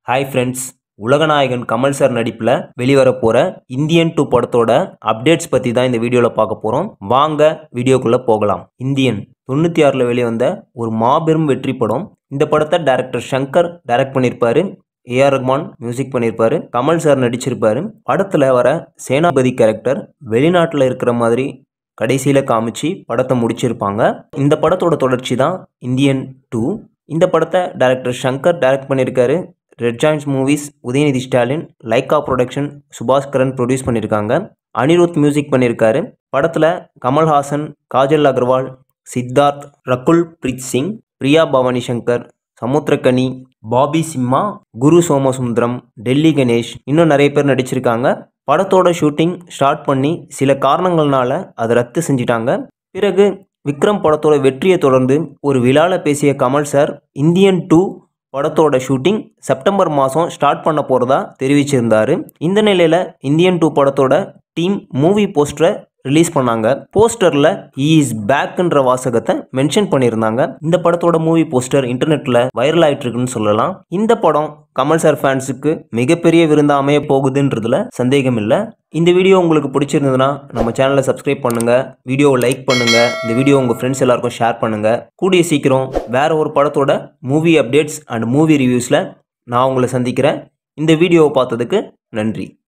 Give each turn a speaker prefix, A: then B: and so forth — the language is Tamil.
A: ஹாய் ஃப்ரெண்ட்ஸ் உலகநாயகன் கமல் சார் நடிப்பில் வெளிவர போகிற இந்தியன் டூ படத்தோட அப்டேட்ஸ் பற்றி தான் இந்த வீடியோவில் பார்க்க போகிறோம் வாங்க வீடியோக்குள்ளே போகலாம் இந்தியன் தொண்ணூற்றி ஆறில் வெளிவந்த ஒரு மாபெரும் வெற்றி படம் இந்த படத்தை டைரக்டர் சங்கர் டைரக்ட் பண்ணியிருப்பாரு ஏஆர் ரஹ்மான் மியூசிக் பண்ணியிருப்பாரு கமல் சார் நடிச்சிருப்பாரு படத்தில் வர சேனாபதி கேரக்டர் வெளிநாட்டில் இருக்கிற மாதிரி கடைசியில் காமிச்சு படத்தை முடிச்சிருப்பாங்க இந்த படத்தோட தொடர்ச்சி தான் இந்தியன் டூ இந்த படத்தை டைரக்டர் சங்கர் டைரக்ட் பண்ணியிருக்காரு red giants movies Udhayanidhi Stalin Lyca production Subaskaran produce பண்ணியிருக்காங்க அனிருத் மியூசிக் பண்ணியிருக்காரு படத்தில் கமல்ஹாசன் காஜல் அகர்வால் சித்தார்த் ரகுல் பிரீத் சிங் பிரியா பவானி சங்கர் சமுத்திரக்கனி பாபி சிம்மா குரு சோமசுந்தரம் டெல்லி கணேஷ் இன்னும் நிறைய பேர் நடிச்சிருக்காங்க படத்தோட ஷூட்டிங் ஸ்டார்ட் பண்ணி சில காரணங்கள்னால அதை ரத்து செஞ்சிட்டாங்க பிறகு விக்ரம் படத்தோட வெற்றியை தொடர்ந்து ஒரு விழாவில் பேசிய கமல் சார் இந்தியன் டூ படத்தோட ஷூட்டிங் செப்டம்பர் மாதம் ஸ்டார்ட் பண்ண போகிறதா தெரிவிச்சிருந்தாரு இந்த நிலையில் இந்தியன் டூ படத்தோட டீம் மூவி போஸ்டரை ரிலீஸ் பண்ணாங்க போஸ்டரில் இஸ் பேக்குன்ற வாசகத்தை மென்ஷன் பண்ணியிருந்தாங்க இந்த படத்தோட மூவி போஸ்டர் இன்டர்நெட்டில் வைரல் ஆயிட்டு இருக்குன்னு சொல்லலாம் இந்த படம் கமல் சார் ஃபேன்ஸுக்கு மிகப்பெரிய விருந்தா அமைய போகுதுன்றதுல சந்தேகம் இல்லை இந்த வீடியோ உங்களுக்கு பிடிச்சிருந்ததுன்னா நம்ம சேனலை சப்ஸ்கிரைப் பண்ணுங்க வீடியோவை லைக் பண்ணுங்க இந்த வீடியோ உங்கள் ஃப்ரெண்ட்ஸ் எல்லாருக்கும் ஷேர் பண்ணுங்க கூடிய சீக்கிரம் வேற ஒரு படத்தோட மூவி அப்டேட்ஸ் அண்ட் மூவி ரிவ்யூஸில் நான் உங்களை சந்திக்கிறேன் இந்த வீடியோவை பார்த்ததுக்கு நன்றி